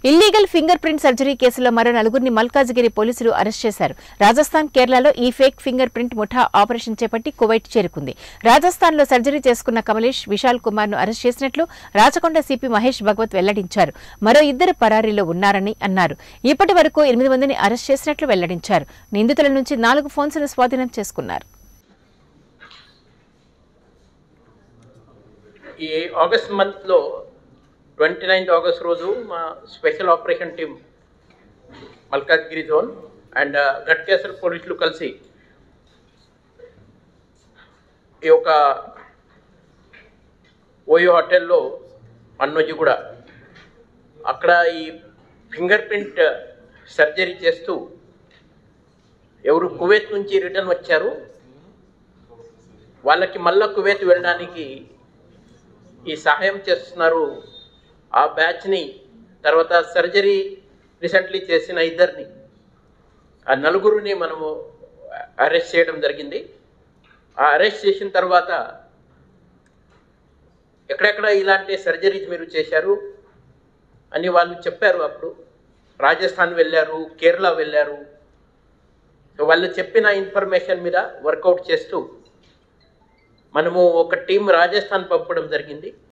illegal finger print surgery కేసులో మరో నలుగురిని మల్కాజ్గిరి పోలీసులు అరెస్ట్ చేశారు రాజస్థాన్ కేరళలో ఈ ఫేక్ ఫింగర్ ప్రింట్ ముఠా ఆపరేషన్ చేపట్టి కువైట్ చేరుకుంది రాజస్థాన్ లో సర్జరీ చేసుకున్న కమలేష్ విశాల్ కుమార్ ను అరెస్ట్ చేసినట్లు రాచకొండ సిపి మహేష్ భగవత్ వెల్లడించారు మరో ఇద్దరు పరారీలో ఉన్నారని అన్నారు ఇప్పటి వరకు ఎనిమిది మందిని అరెస్ట్ చేసినట్లు వెల్లడించారు నిందితుల నుంచి నాలుగు ఫోన్స్ ను స్వాధీనం చేసుకున్నారు ఈ ఆగస్ట్ మంత్లో ట్వంటీ నైన్త్ ఆగస్ట్ రోజు మా special operation team Malkajgiri zone and Ghatkesar పోలీసులు కలిసి ఈ యొక్క ఓయో హోటల్లో అన్నోజీ కూడా అక్కడ ఈ ఫింగర్ ప్రింట్ సర్జరీ చేస్తూ ఎవరు కువైత్ నుంచి రిటర్న్ వచ్చారు వాళ్ళకి మళ్ళా కువైత్ వెళ్ళడానికి ఈ సహాయం చేస్తున్నారు ఆ బ్యాచ్ని తర్వాత సర్జరీ రీసెంట్లీ చేసిన ఇద్దరిని ఆ నలుగురిని మనము అరెస్ట్ చేయడం జరిగింది ఆ అరెస్ట్ చేసిన తర్వాత ఎక్కడెక్కడ ఇలాంటి సర్జరీస్ మీరు చేశారు అని వాళ్ళు చెప్పారు అప్పుడు రాజస్థాన్ వెళ్ళారు కేరళ వెళ్ళారు సో వాళ్ళు చెప్పిన ఇన్ఫర్మేషన్ మీద వర్కౌట్ చేస్తూ మనము ఒక టీం రాజస్థాన్ పంపడం జరిగింది